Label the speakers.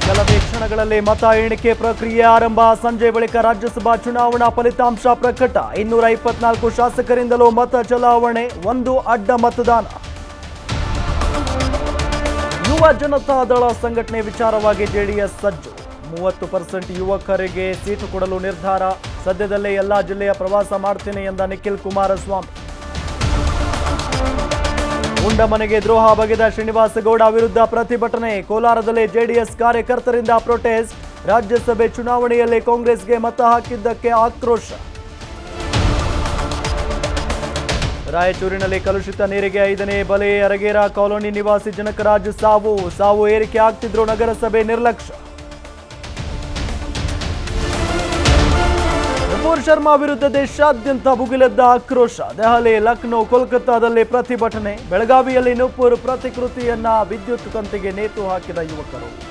Speaker 1: ಕೆಲವೇ ಕ್ಷಣಗಳಲ್ಲಿ ಮತ ಎಣಿಕೆ ಪ್ರಕ್ರಿಯೆ ಆರಂಭ ಸಂಜೆ ಬಳಿಕ ರಾಜ್ಯಸಭಾ ಚುನಾವಣಾ ಫಲಿತಾಂಶ ಪ್ರಕಟ ಇನ್ನೂರ ಇಪ್ಪತ್ನಾಲ್ಕು ಶಾಸಕರಿಂದಲೂ ಮತ ಚಲಾವಣೆ ಒಂದು ಅಡ್ಡ ಮತದಾನ ಯುವ ಜನತಾ ದಳ ಸಂಘಟನೆ ವಿಚಾರವಾಗಿ ಜೆಡಿಎಸ್ ಸಜ್ಜು ಮೂವತ್ತು ಪರ್ಸೆಂಟ್ ಯುವಕರಿಗೆ ಸೀಟು ಕೊಡಲು ನಿರ್ಧಾರ ಸದ್ಯದಲ್ಲೇ ಎಲ್ಲಾ ಜಿಲ್ಲೆಯ ಪ್ರವಾಸ ಮಾಡ್ತೇನೆ ಎಂದ ನಿಖಿಲ್ ಕುಮಾರಸ್ವಾಮಿ ಉಂಡ ಮನೆಗೆ ದ್ರೋಹ ಬಗೆದ ಶ್ರೀನಿವಾಸ ಗೌಡ ವಿರುದ್ಧ ಪ್ರತಿಭಟನೆ ಕೋಲಾರದಲ್ಲಿ ಜೆಡಿಎಸ್ ಕಾರ್ಯಕರ್ತರಿಂದ ಪ್ರೊಟೆಸ್ಟ್ ರಾಜ್ಯಸಭೆ ಚುನಾವಣೆಯಲ್ಲಿ ಕಾಂಗ್ರೆಸ್ಗೆ ಮತ ಹಾಕಿದ್ದಕ್ಕೆ ಆಕ್ರೋಶ ರಾಯಚೂರಿನಲ್ಲಿ ಕಲುಷಿತ ನೀರಿಗೆ ಐದನೇ ಬಲೆ ಅರಗೇರ ಕಾಲೋನಿ ನಿವಾಸಿ ಜನಕರಾಜ್ ಸಾವು ಸಾವು ಏರಿಕೆ ಆಗ್ತಿದ್ರು ನಗರಸಭೆ ನಿರ್ಲಕ್ಷ್ಯ ಕಪೂರ್ ಶರ್ಮಾ ವಿರುದ್ಧ ದೇಶಾದ್ಯಂತ ಭುಗಿಲೆದ್ದ ಆಕ್ರೋಶ ದೆಹಲಿ ಲಕ್ನೋ ಕೋಲ್ಕತ್ತಾದಲ್ಲಿ ಪ್ರತಿಭಟನೆ ಬೆಳಗಾವಿಯಲ್ಲಿ ನೂಪುರ್ ಪ್ರತಿಕೃತಿಯನ್ನ ವಿದ್ಯುತ್ ತಂತಿಗೆ ನೇತು ಹಾಕಿದ ಯುವಕರು